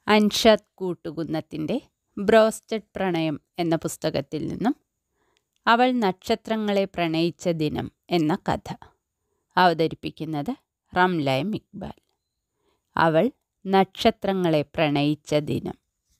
Anshad കൂട്ടുകുന്നത്തിൻ്റെ broasted പ്രണയം എന്ന പുസ്തകത്തിൽ നിന്നും അവൾ നക്ഷത്രങ്ങളെ പ്രണയിച്ച ദിനം എന്ന കഥ അവതരിപ്പിക്കുന്നത് റംലയം ഇക്ബാൽ അവൾ നക്ഷത്രങ്ങളെ പ്രണയിച്ച ദിനം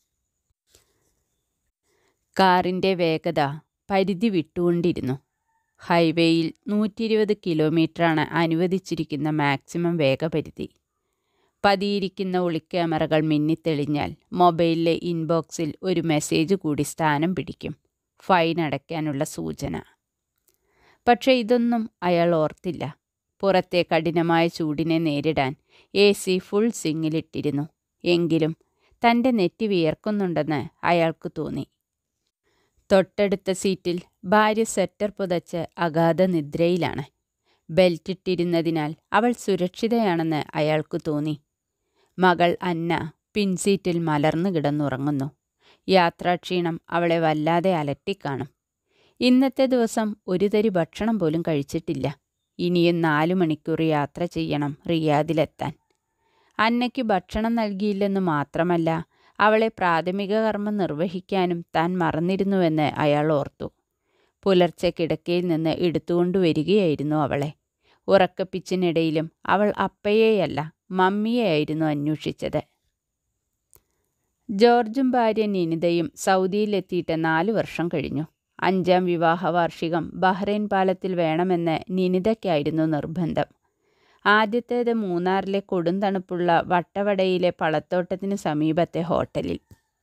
കാറിൻ്റെ വേഗത പരിധി വിട്ടുകൊണ്ടിരുന്നു ഹൈവേയിൽ നൂറ്റി ഇരുപത് കിലോമീറ്ററാണ് അനുവദിച്ചിരിക്കുന്ന മാക്സിമം വേഗപരിധി പതിയിരിക്കുന്ന ഒളിക്യാമറകൾ മിന്നിത്തെളിഞ്ഞാൽ മൊബൈലിലെ ഇൻബോക്സിൽ ഒരു മെസ്സേജ് കൂടി സ്ഥാനം പിടിക്കും ഫൈൻ അടയ്ക്കാനുള്ള സൂചന പക്ഷേ ഇതൊന്നും അയാൾ ഓർത്തില്ല പുറത്തെ കഠിനമായ ചൂടിനെ നേരിടാൻ എ സി ഫുൾ സിങ്ങിലിട്ടിരുന്നു എങ്കിലും തൻ്റെ നെറ്റി വിയർക്കുന്നുണ്ടെന്ന് അയാൾക്ക് തോന്നി തൊട്ടടുത്ത സീറ്റിൽ ഭാര്യ സ്വെറ്റർ പുതച്ച് അഗാധ നിദ്രയിലാണ് ബെൽറ്റ് ഇട്ടിരുന്നതിനാൽ അവൾ സുരക്ഷിതയാണെന്ന് അയാൾക്ക് തോന്നി മകൾ അന്ന പിൻസീറ്റിൽ മലർന്നു കിടന്നുറങ്ങുന്നു യാത്രാക്ഷീണം അവളെ വല്ലാതെ അലട്ടിക്കാണും ഇന്നത്തെ ദിവസം ഒരു തരി ഭക്ഷണം പോലും കഴിച്ചിട്ടില്ല ഇനിയും നാലു മണിക്കൂർ യാത്ര ചെയ്യണം റിയാദിലെത്താൻ അന്നയ്ക്ക് ഭക്ഷണം നൽകിയില്ലെന്ന് മാത്രമല്ല അവളെ പ്രാഥമിക കർമ്മം നിർവഹിക്കാനും താൻ മറന്നിരുന്നുവെന്ന് അയാൾ ഓർത്തു പുലർച്ചെ കിടക്കയിൽ നിന്ന് എടുത്തുകൊണ്ടുവരികയായിരുന്നു അവളെ ഉറക്കപ്പിച്ചിനിടയിലും അവൾ അപ്പയെയല്ല മമ്മിയെയായിരുന്നു അന്വേഷിച്ചത് ജോർജും ഭാര്യ നിനിതയും സൗദിയിലെത്തിയിട്ട് നാല് വർഷം കഴിഞ്ഞു അഞ്ചാം വിവാഹ വാർഷികം ബഹ്റൈൻ പാലത്തിൽ വേണമെന്ന് നിനിതയ്ക്കായിരുന്നു നിർബന്ധം ആദ്യത്തേത് മൂന്നാറിലെ കൊടുന്തണുപ്പുള്ള വട്ടവടയിലെ പളത്തോട്ടത്തിന് സമീപത്തെ ഹോട്ടലിൽ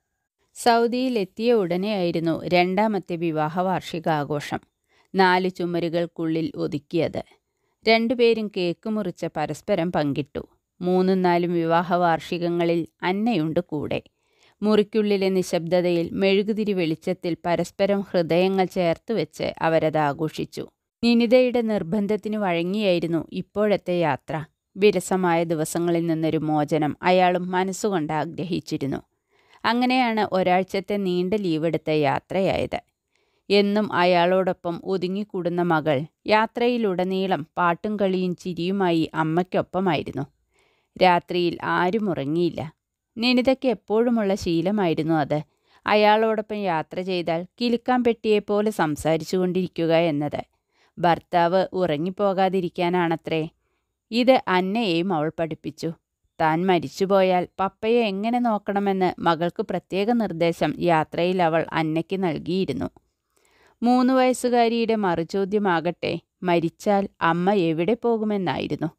സൗദിയിൽ എത്തിയ ഉടനെയായിരുന്നു രണ്ടാമത്തെ വിവാഹ വാർഷികാഘോഷം നാല് ചുമരുകൾക്കുള്ളിൽ ഒതുക്കിയത് രണ്ടുപേരും കേക്ക് മുറിച്ച് പരസ്പരം പങ്കിട്ടു മൂന്നും നാലും വിവാഹ വാർഷികങ്ങളിൽ അന്നയുണ്ട് കൂടെ മുറിക്കുള്ളിലെ നിശബ്ദതയിൽ മെഴുകുതിരി വെളിച്ചത്തിൽ പരസ്പരം ഹൃദയങ്ങൾ ചേർത്ത് വെച്ച് അവരത് ആഘോഷിച്ചു നിനിതയുടെ നിർബന്ധത്തിന് വഴങ്ങിയായിരുന്നു ഇപ്പോഴത്തെ യാത്ര വിരസമായ ദിവസങ്ങളിൽ നിന്നൊരു മോചനം അയാളും മനസ്സുകൊണ്ട് ആഗ്രഹിച്ചിരുന്നു അങ്ങനെയാണ് ഒരാഴ്ചത്തെ നീണ്ട ലീവെടുത്ത യാത്രയായത് എന്നും അയാളോടൊപ്പം ഒതുങ്ങിക്കൂടുന്ന മകൾ യാത്രയിലുടനീളം പാട്ടും കളിയും ചിരിയുമായി അമ്മയ്ക്കൊപ്പമായിരുന്നു രാത്രിയിൽ ആരും ഉറങ്ങിയില്ല നിനിതയ്ക്ക് എപ്പോഴുമുള്ള ശീലമായിരുന്നു അത് അയാളോടൊപ്പം യാത്ര ചെയ്താൽ കിലുക്കാൻ പെട്ടിയെപ്പോലെ സംസാരിച്ചു കൊണ്ടിരിക്കുക എന്നത് ഭർത്താവ് ഉറങ്ങിപ്പോകാതിരിക്കാനാണത്രേ ഇത് അന്നയെയും അവൾ പഠിപ്പിച്ചു താൻ മരിച്ചുപോയാൽ പപ്പയെ എങ്ങനെ നോക്കണമെന്ന് മകൾക്ക് പ്രത്യേക നിർദ്ദേശം യാത്രയിൽ അവൾ അന്നയ്ക്ക് നൽകിയിരുന്നു മൂന്ന് വയസ്സുകാരിയുടെ മറുചോദ്യമാകട്ടെ മരിച്ചാൽ അമ്മ എവിടെ പോകുമെന്നായിരുന്നു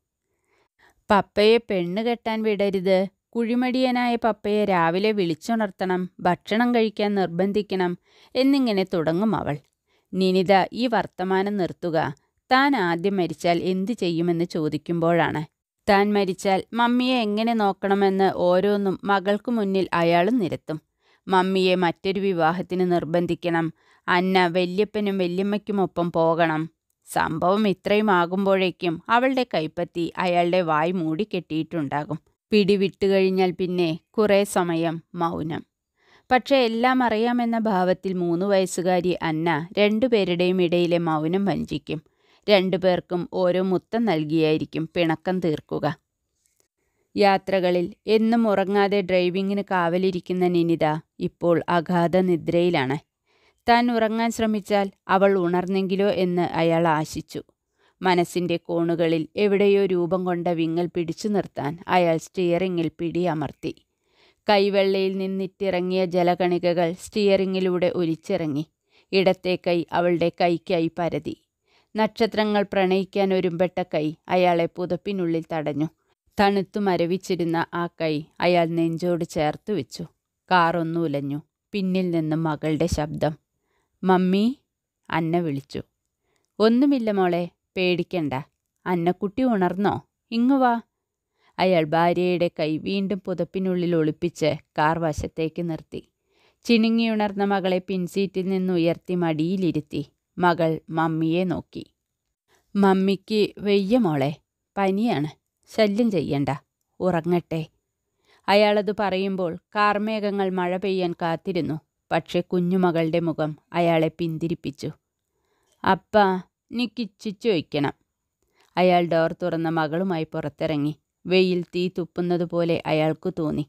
പപ്പയെ പെണ്ണ് കെട്ടാൻ വിടരുത് കുഴിമടിയനായ പപ്പയെ രാവിലെ വിളിച്ചുണർത്തണം ഭക്ഷണം കഴിക്കാൻ നിർബന്ധിക്കണം എന്നിങ്ങനെ തുടങ്ങും അവൾ നിനിത ഈ വർത്തമാനം നിർത്തുക താൻ ആദ്യം മരിച്ചാൽ എന്തു ചെയ്യുമെന്ന് ചോദിക്കുമ്പോഴാണ് താൻ മരിച്ചാൽ മമ്മിയെ എങ്ങനെ നോക്കണമെന്ന് ഓരോന്നും മകൾക്ക് മുന്നിൽ അയാളും നിരത്തും മമ്മിയെ മറ്റൊരു വിവാഹത്തിന് നിർബന്ധിക്കണം അന്ന വല്യപ്പനും വല്യമ്മയ്ക്കുമൊപ്പം പോകണം സംഭവം ഇത്രയും ആകുമ്പോഴേക്കും അവളുടെ കൈപ്പത്തി അയാളുടെ വായ് മൂടിക്കെട്ടിയിട്ടുണ്ടാകും പിടിവിട്ടുകഴിഞ്ഞാൽ പിന്നെ കുറേ സമയം മൗനം പക്ഷേ എല്ലാം അറിയാമെന്ന ഭാവത്തിൽ മൂന്ന് വയസ്സുകാരി അന്ന രണ്ടുപേരുടെയും ഇടയിലെ മൗനം വഞ്ചിക്കും രണ്ടുപേർക്കും ഓരോ മുത്തം നൽകിയായിരിക്കും പിണക്കം തീർക്കുക യാത്രകളിൽ എന്നും ഉറങ്ങാതെ ഡ്രൈവിങ്ങിന് കാവലിരിക്കുന്ന നിനിത ഇപ്പോൾ അഗാധ നിദ്രയിലാണ് താൻ ഉറങ്ങാൻ ശ്രമിച്ചാൽ അവൾ ഉണർന്നെങ്കിലോ എന്ന് അയാൾ ആശിച്ചു മനസ്സിൻ്റെ കോണുകളിൽ എവിടെയോ രൂപം കൊണ്ട വിങ്ങൽ പിടിച്ചു നിർത്താൻ അയാൾ സ്റ്റിയറിങ്ങിൽ പിടി അമർത്തി കൈവെള്ളയിൽ നിന്നിട്ടിറങ്ങിയ ജലകണികകൾ സ്റ്റിയറിങ്ങിലൂടെ ഒലിച്ചിറങ്ങി ഇടത്തെ കൈ അവളുടെ കൈക്കായി പരതി നക്ഷത്രങ്ങൾ പ്രണയിക്കാൻ ഒരുമ്പെട്ട കൈ അയാളെ പുതപ്പിനുള്ളിൽ തടഞ്ഞു തണുത്തു മരവിച്ചിരുന്ന ആ കൈ അയാൾ നെഞ്ചോട് ചേർത്തു വെച്ചു കാറൊന്നുലഞ്ഞു പിന്നിൽ നിന്നും മകളുടെ ശബ്ദം മമ്മി അന്ന വിളിച്ചു ഒന്നുമില്ല മോളെ പേടിക്കണ്ട അന്നക്കുട്ടി ഉണർന്നോ ഇങ്ങു വാ അയാൾ ഭാര്യയുടെ കൈ വീണ്ടും പുതപ്പിനുള്ളിൽ ഒളിപ്പിച്ച് കാർ വശത്തേക്ക് നിർത്തി ചിണുങ്ങിയുണർന്ന മകളെ പിൻസീറ്റിൽ നിന്ന് ഉയർത്തി മടിയിലിരുത്തി മകൾ മമ്മിയെ നോക്കി മമ്മിക്ക് വെയ്യ മോളെ പനിയാണ് ശല്യം ചെയ്യണ്ട ഉറങ്ങട്ടെ അയാളത് പറയുമ്പോൾ കാർമേഘങ്ങൾ മഴ പെയ്യാൻ കാത്തിരുന്നു പക്ഷെ കുഞ്ഞുമകളുടെ മുഖം അയാളെ പിന്തിരിപ്പിച്ചു അപ്പ നീ കിച്ചിച്ചു വയ്ക്കണം അയാൾ ഡോർ തുറന്ന മകളുമായി പുറത്തിറങ്ങി വെയിൽ തീ തുപ്പുന്നതുപോലെ അയാൾക്ക് തോന്നി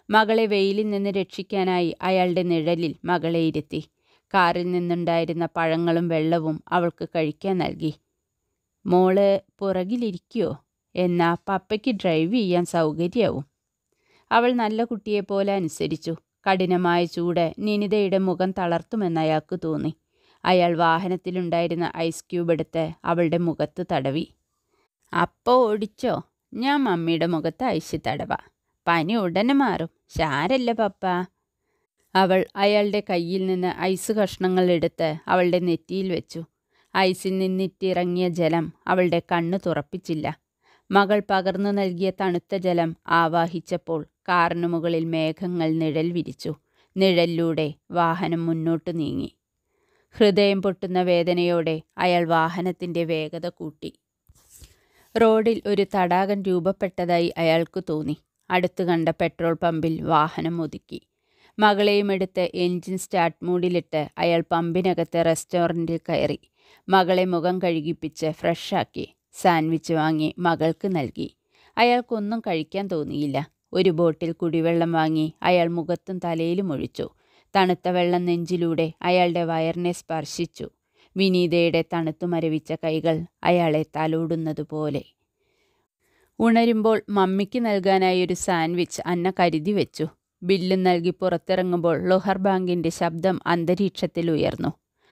മകളെ വെയിലിൽ നിന്ന് രക്ഷിക്കാനായി അയാളുടെ നിഴലിൽ മകളെ ഇരുത്തി കാറിൽ നിന്നുണ്ടായിരുന്ന പഴങ്ങളും വെള്ളവും അവൾക്ക് കഴിക്കാൻ നൽകി മോള് പുറകിലിരിക്കുവോ എന്നാ പപ്പയ്ക്ക് ഡ്രൈവ് ചെയ്യാൻ സൗകര്യമാവും അവൾ നല്ല കുട്ടിയെപ്പോലെ അനുസരിച്ചു കഠിനമായ ചൂട് നിനിതയുടെ മുഖം തളർത്തുമെന്ന് അയാൾക്ക് തോന്നി അയാൾ വാഹനത്തിലുണ്ടായിരുന്ന ഐസ് ക്യൂബ് എടുത്ത് അവളുടെ മുഖത്ത് തടവി അപ്പോൾ ഓടിച്ചോ ഞാൻ മമ്മിയുടെ മുഖത്ത് ഐസ് തടവാ പനി ഉടനെ മാറും ശാരല്ല പപ്പ അവൾ അയാളുടെ കയ്യിൽ നിന്ന് ഐസ് കഷ്ണങ്ങൾ എടുത്ത് അവളുടെ നെറ്റിയിൽ വെച്ചു ഐസിൽ നിന്നിട്ടിറങ്ങിയ ജലം അവളുടെ കണ്ണ് തുറപ്പിച്ചില്ല മകൾ പകർന്നു നൽകിയ തണുത്ത ജലം ആവാഹിച്ചപ്പോൾ കാറിനു മുകളിൽ മേഘങ്ങൾ നിഴൽ വിരിച്ചു നിഴലിലൂടെ വാഹനം മുന്നോട്ട് നീങ്ങി ഹൃദയം പൊട്ടുന്ന വേദനയോടെ അയാൾ വാഹനത്തിൻ്റെ വേഗത കൂട്ടി റോഡിൽ ഒരു തടാകം രൂപപ്പെട്ടതായി അയാൾക്ക് തോന്നി അടുത്തു കണ്ട പെട്രോൾ പമ്പിൽ വാഹനം ഒതുക്കി മകളെയും എടുത്ത് എൻജിൻ സ്റ്റാർട്ട് മൂഡിലിട്ട് അയാൾ പമ്പിനകത്തെ റെസ്റ്റോറൻറ്റിൽ കയറി മകളെ മുഖം കഴുകിപ്പിച്ച് ഫ്രഷാക്കി സാൻഡ്വിച്ച് വാങ്ങി മകൾക്ക് നൽകി അയാൾക്കൊന്നും കഴിക്കാൻ തോന്നിയില്ല ഒരു ബോട്ടിൽ കുടിവെള്ളം വാങ്ങി അയാൾ മുഖത്തും തലയിലും ഒഴിച്ചു തണുത്ത വെള്ളം നെഞ്ചിലൂടെ അയാളുടെ വയറിനെ സ്പർശിച്ചു വിനീതയുടെ തണുത്തു മരവിച്ച കൈകൾ അയാളെ തലോടുന്നതുപോലെ ഉണരുമ്പോൾ മമ്മിക്ക് നൽകാനായി ഒരു സാൻഡ്വിച്ച് അന്ന കരുതി വെച്ചു ബില്ലും നൽകി പുറത്തിറങ്ങുമ്പോൾ ലൊഹർ ബാങ്കിൻ്റെ ശബ്ദം അന്തരീക്ഷത്തിൽ ഉയർന്നു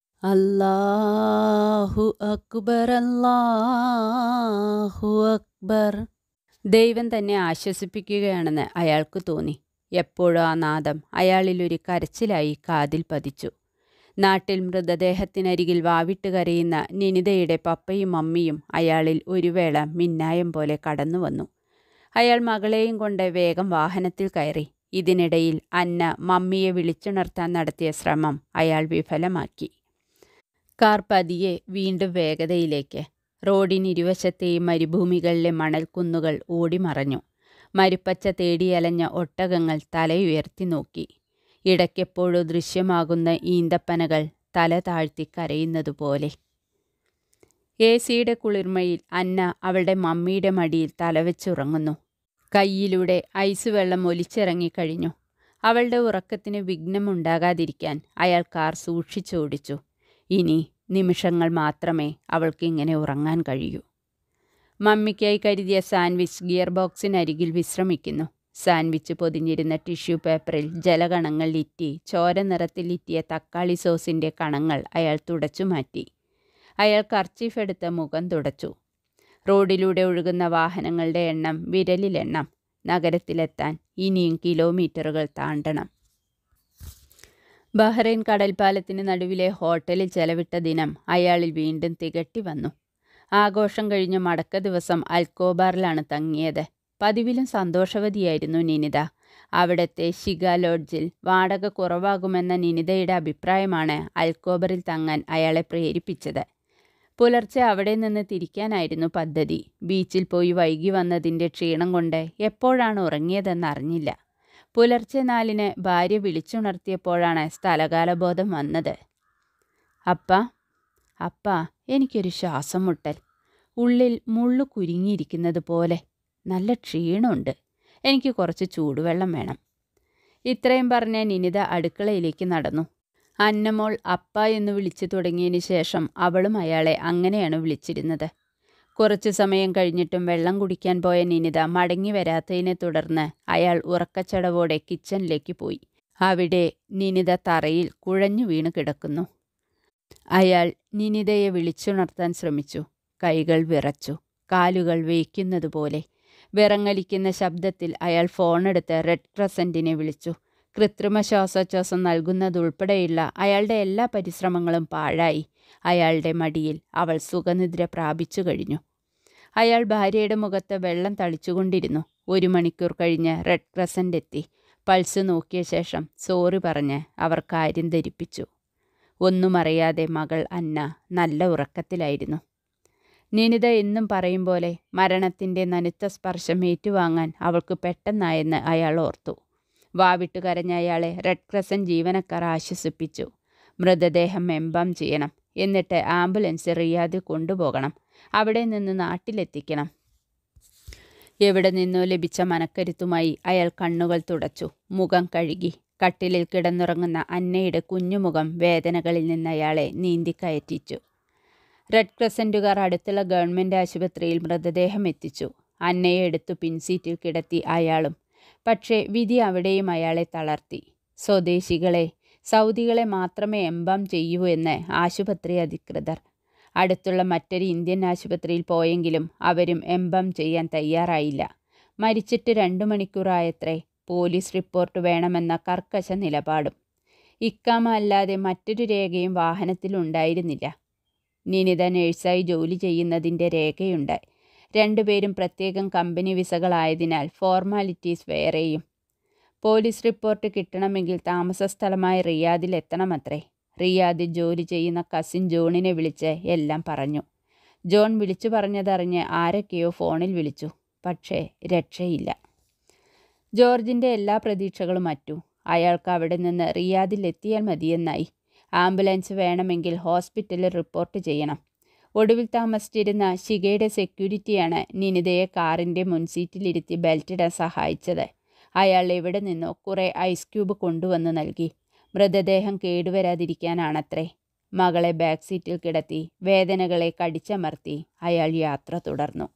അല്ലാഹു അക്ബർ അല്ലാഹു അക്ബർ ദൈവം തന്നെ ആശ്വസിപ്പിക്കുകയാണെന്ന് അയാൾക്ക് തോന്നി എപ്പോഴും ആ നാദം അയാളിൽ ഒരു കരച്ചിലായി കാതിൽ പതിച്ചു നാട്ടിൽ മൃതദേഹത്തിനരികിൽ വാവിട്ട് കരയുന്ന നിനിതയുടെ പപ്പയും മമ്മിയും അയാളിൽ ഒരു വേള മിന്നായം പോലെ കടന്നു വന്നു അയാൾ മകളെയും കൊണ്ട് വേഗം വാഹനത്തിൽ കയറി ഇതിനിടയിൽ അന്ന മമ്മിയെ വിളിച്ചുണർത്താൻ നടത്തിയ ശ്രമം അയാൾ വിഫലമാക്കി കാർ പതിയെ വീണ്ടും വേഗതയിലേക്ക് റോഡിനിരുവശത്തെയും മരുഭൂമികളിലെ മണൽക്കുന്നുകൾ ഓടിമറഞ്ഞു മരുപ്പച്ച തേടിയലഞ്ഞ ഒട്ടകങ്ങൾ തലയുയർത്തി നോക്കി ഇടയ്ക്കെപ്പോഴോ ദൃശ്യമാകുന്ന ഈന്തപ്പനകൾ തല താഴ്ത്തി കരയുന്നതുപോലെ എ സിയുടെ കുളിർമയിൽ അന്ന അവളുടെ മമ്മിയുടെ മടിയിൽ തലവെച്ചുറങ്ങുന്നു കയ്യിലൂടെ ഐസ് വെള്ളം ഒലിച്ചിറങ്ങിക്കഴിഞ്ഞു അവളുടെ ഉറക്കത്തിന് വിഘ്നമുണ്ടാകാതിരിക്കാൻ അയാൾ കാർ സൂക്ഷിച്ചോടിച്ചു ഇനി നിമിഷങ്ങൾ മാത്രമേ അവൾക്ക് ഇങ്ങനെ ഉറങ്ങാൻ കഴിയൂ മമ്മിക്കായി കരുതിയ സാൻഡ്വിച്ച് ഗിയർ ബോക്സിനരികിൽ വിശ്രമിക്കുന്നു സാൻഡ്വിച്ച് പൊതിഞ്ഞിരുന്ന ടിഷ്യൂ പേപ്പറിൽ ജലകണങ്ങൾ ഇറ്റി ചോര നിറത്തിൽ ഇറ്റിയ തക്കാളി സോസിൻ്റെ കണങ്ങൾ അയാൾ തുടച്ചു മാറ്റി അയാൾ കർച്ചീഫ് എടുത്ത് മുഖം തുടച്ചു റോഡിലൂടെ ഒഴുകുന്ന വാഹനങ്ങളുടെ എണ്ണം വിരലിലെണ്ണം നഗരത്തിലെത്താൻ ഇനിയും കിലോമീറ്ററുകൾ താണ്ടണം ബഹ്റൈൻ കടൽപ്പാലത്തിന് നടുവിലെ ഹോട്ടലിൽ ചെലവിട്ട ദിനം അയാളിൽ വീണ്ടും തികട്ടി വന്നു ആഘോഷം കഴിഞ്ഞ മടക്ക ദിവസം അൽക്കോബാറിലാണ് തങ്ങിയത് പതിവിലും സന്തോഷവതിയായിരുന്നു നിനിത അവിടത്തെ ഷിഗ ലോഡ്ജിൽ വാടക കുറവാകുമെന്ന നിനിതയുടെ അഭിപ്രായമാണ് അൽക്കോബറിൽ തങ്ങാൻ അയാളെ പ്രേരിപ്പിച്ചത് പുലർച്ചെ അവിടെ നിന്ന് തിരിക്കാനായിരുന്നു പദ്ധതി ബീച്ചിൽ പോയി വൈകി വന്നതിൻ്റെ ക്ഷീണം കൊണ്ട് എപ്പോഴാണ് ഉറങ്ങിയതെന്ന് അറിഞ്ഞില്ല പുലർച്ചെ നാലിന് ഭാര്യ വിളിച്ചുണർത്തിയപ്പോഴാണ് സ്ഥലകാലബോധം വന്നത് അപ്പ അപ്പ എനിക്കൊരു ശ്വാസം മുട്ടൽ ഉള്ളിൽ മുള്ളു കുരുങ്ങിയിരിക്കുന്നത് പോലെ നല്ല ക്ഷീണമുണ്ട് എനിക്ക് കുറച്ച് ചൂടുവെള്ളം വേണം ഇത്രയും പറഞ്ഞ നിനിത അടുക്കളയിലേക്ക് നടന്നു അന്നമോൾ അപ്പ എന്ന് വിളിച്ചു തുടങ്ങിയതിന് ശേഷം അവളും അയാളെ അങ്ങനെയാണ് വിളിച്ചിരുന്നത് കുറച്ചു സമയം കഴിഞ്ഞിട്ടും വെള്ളം കുടിക്കാൻ പോയ നിനിത മടങ്ങി വരാത്തതിനെ തുടർന്ന് അയാൾ ഉറക്കച്ചടവോടെ കിച്ചണിലേക്ക് പോയി അവിടെ നിനിത തറയിൽ കുഴഞ്ഞു വീണ് കിടക്കുന്നു അയാൾ നിനിതയെ വിളിച്ചുണർത്താൻ ശ്രമിച്ചു കൈകൾ വിറച്ചു കാലുകൾ വേയ്ക്കുന്നതുപോലെ വിറങ്ങലിക്കുന്ന ശബ്ദത്തിൽ അയാൾ ഫോണെടുത്ത് റെഡ് ക്രസൻറ്റിനെ വിളിച്ചു കൃത്രിമ ശ്വാസോച്ഛ്വാസം നൽകുന്നതുൾപ്പെടെയുള്ള അയാളുടെ എല്ലാ പരിശ്രമങ്ങളും പാഴായി അയാളുടെ മടിയിൽ അവൾ സുഖനിദ്ര പ്രാപിച്ചു കഴിഞ്ഞു അയാൾ ഭാര്യയുടെ മുഖത്ത് വെള്ളം തളിച്ചുകൊണ്ടിരുന്നു ഒരു മണിക്കൂർ കഴിഞ്ഞ് റെഡ് ക്രസൻ്റ് എത്തി പൾസ് നോക്കിയ ശേഷം സോറി പറഞ്ഞ് അവർ കാര്യം ധരിപ്പിച്ചു ഒന്നും അറിയാതെ മകൾ അന്ന നല്ല ഉറക്കത്തിലായിരുന്നു നിനിത എന്നും പറയും പോലെ മരണത്തിൻ്റെ നനുത്ത സ്പർശം ഏറ്റുവാങ്ങാൻ അവൾക്ക് പെട്ടെന്നായെന്ന് അയാൾ ഓർത്തു വാവിട്ട് കരഞ്ഞ അയാളെ റെഡ് ക്രസൻ ജീവനക്കാർ ആശ്വസിപ്പിച്ചു മൃതദേഹം എംബാം ചെയ്യണം എന്നിട്ട് ആംബുലൻസ് റിയാദിൽ കൊണ്ടുപോകണം അവിടെ നിന്ന് നാട്ടിലെത്തിക്കണം എവിടെ നിന്നോ ലഭിച്ച മനക്കരുത്തുമായി അയാൾ കണ്ണുകൾ തുടച്ചു മുഖം കഴുകി കട്ടിലിൽ കിടന്നുറങ്ങുന്ന അന്നയുടെ കുഞ്ഞുമുഖം വേദനകളിൽ നിന്ന് അയാളെ നീന്തിക്കയറ്റിച്ചു റെഡ് ക്രസൻറ്റുകാർ അടുത്തുള്ള ഗവൺമെൻറ് ആശുപത്രിയിൽ മൃതദേഹം എത്തിച്ചു അന്നയെ എടുത്തു പിൻസീറ്റിൽ കിടത്തി അയാളും പക്ഷേ വിധി അവിടെയും അയാളെ തളർത്തി സ്വദേശികളെ സൗദികളെ മാത്രമേ എംബാം ചെയ്യൂ എന്ന് ആശുപത്രി അധികൃതർ അടുത്തുള്ള മറ്റൊരു ഇന്ത്യൻ ആശുപത്രിയിൽ പോയെങ്കിലും അവരും എംബാം ചെയ്യാൻ തയ്യാറായില്ല മരിച്ചിട്ട് രണ്ടു മണിക്കൂറായത്രേ പോലീസ് റിപ്പോർട്ട് വേണമെന്ന കർക്കശ നിലപാടും ഇക്കാമ അല്ലാതെ മറ്റൊരു രേഖയും വാഹനത്തിലുണ്ടായിരുന്നില്ല നിനിത നേഴ്സായി ജോലി ചെയ്യുന്നതിൻ്റെ രേഖയുണ്ട് രണ്ടുപേരും പ്രത്യേകം കമ്പനി വിസകളായതിനാൽ ഫോർമാലിറ്റീസ് വേറെയും പോലീസ് റിപ്പോർട്ട് കിട്ടണമെങ്കിൽ താമസ സ്ഥലമായ റിയാദിൽ എത്തണമത്രേ റിയാദിൽ ജോലി ചെയ്യുന്ന കസിൻ ജോണിനെ വിളിച്ച് എല്ലാം പറഞ്ഞു ജോൺ വിളിച്ചു പറഞ്ഞതറിഞ്ഞ് ആരൊക്കെയോ ഫോണിൽ വിളിച്ചു പക്ഷേ രക്ഷയില്ല ജോർജിൻ്റെ എല്ലാ പ്രതീക്ഷകളും അറ്റു അയാൾക്ക് അവിടെ നിന്ന് റിയാദിൽ എത്തിയാൽ മതിയെന്നായി ആംബുലൻസ് വേണമെങ്കിൽ ഹോസ്പിറ്റലിൽ റിപ്പോർട്ട് ചെയ്യണം ഒടുവിൽ താമസിച്ചിരുന്ന ശിഖയുടെ സെക്യൂരിറ്റിയാണ് നിനിതയെ കാറിൻ്റെ മുൻസീറ്റിലിരുത്തി ബെൽറ്റിടാൻ സഹായിച്ചത് അയാൾ എവിടെ നിന്നോ കുറേ ഐസ് ക്യൂബ് കൊണ്ടുവന്ന് നൽകി മൃതദേഹം കേടുവരാതിരിക്കാനാണത്രേ മകളെ ബാക്ക് സീറ്റിൽ കിടത്തി വേദനകളെ കടിച്ചമർത്തി അയാൾ യാത്ര തുടർന്നു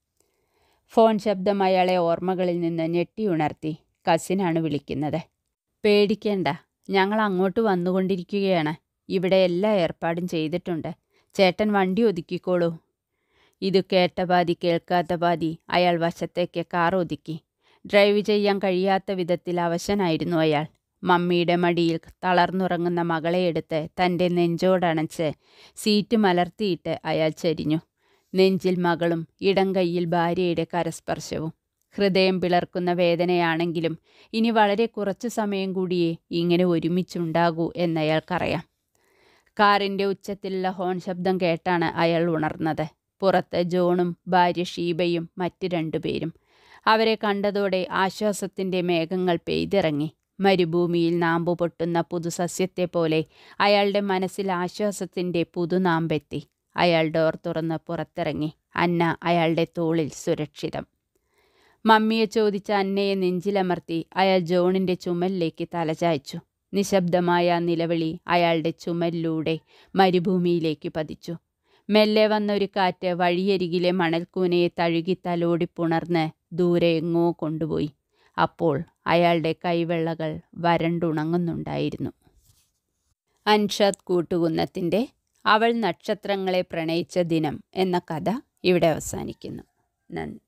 ഫോൺ ശബ്ദം അയാളെ ഓർമ്മകളിൽ നിന്ന് ഞെട്ടിയുണർത്തി കസിനാണ് വിളിക്കുന്നത് പേടിക്കേണ്ട ഞങ്ങൾ അങ്ങോട്ട് വന്നുകൊണ്ടിരിക്കുകയാണ് ഇവിടെ എല്ലാ ഏർപ്പാടും ചെയ്തിട്ടുണ്ട് ചേട്ടൻ വണ്ടി ഒതുക്കിക്കോളൂ ഇത് കേട്ട പാതി കേൾക്കാത്ത പാതി അയാൾ വശത്തേക്ക് കാർ ഒതുക്കി ഡ്രൈവ് ചെയ്യാൻ കഴിയാത്ത വിധത്തിൽ അവശനായിരുന്നു അയാൾ മമ്മിയുടെ മടിയിൽ തളർന്നുറങ്ങുന്ന മകളെ എടുത്ത് തൻ്റെ നെഞ്ചോടണച്ച് സീറ്റ് മലർത്തിയിട്ട് അയാൾ ചരിഞ്ഞു നെഞ്ചിൽ മകളും ഇടം കൈയിൽ ഭാര്യയുടെ കരസ്പർശവും ഹൃദയം പിളർക്കുന്ന വേദനയാണെങ്കിലും ഇനി വളരെ കുറച്ചു സമയം കൂടിയേ ഇങ്ങനെ ഒരുമിച്ചുണ്ടാകൂ എന്നയാൾക്കറിയാം കാറിൻ്റെ ഉച്ചത്തിലുള്ള ഹോൺ ശബ്ദം കേട്ടാണ് അയാൾ ഉണർന്നത് പുറത്ത് ജോണും ഭാര്യ ഷീബയും മറ്റ് രണ്ടുപേരും അവരെ കണ്ടതോടെ ആശ്വാസത്തിൻ്റെ മേഘങ്ങൾ പെയ്തിറങ്ങി മരുഭൂമിയിൽ നാമ്പു പൊട്ടുന്ന പുതുസസ്യത്തെ പോലെ അയാളുടെ മനസ്സിൽ ആശ്വാസത്തിൻ്റെ പുതുനാമ്പെത്തി അയാൾ ഡോർ തുറന്ന് പുറത്തിറങ്ങി അന്ന അയാളുടെ തോളിൽ സുരക്ഷിതം മമ്മിയെ ചോദിച്ച അന്നയെ നെഞ്ചിലമർത്തി അയാൾ ജോണിൻ്റെ ചുമലിലേക്ക് തലചായ്ച്ചു നിശബ്ദമായ നിലവിളി അയാളുടെ ചുമലിലൂടെ മരുഭൂമിയിലേക്ക് പതിച്ചു മെല്ലെ വന്നൊരു കാറ്റ് വഴിയരികിലെ മണൽക്കൂനയെ തഴുകി തലോടി പുണർന്ന് ദൂരെ എങ്ങോ കൊണ്ടുപോയി അപ്പോൾ അയാളുടെ കൈവെള്ളകൾ വരണ്ടുണങ്ങുന്നുണ്ടായിരുന്നു അൻഷാദ് കൂട്ടുകുന്നത്തിൻ്റെ അവൾ നക്ഷത്രങ്ങളെ പ്രണയിച്ച ദിനം എന്ന കഥ ഇവിടെ അവസാനിക്കുന്നു നന്ദി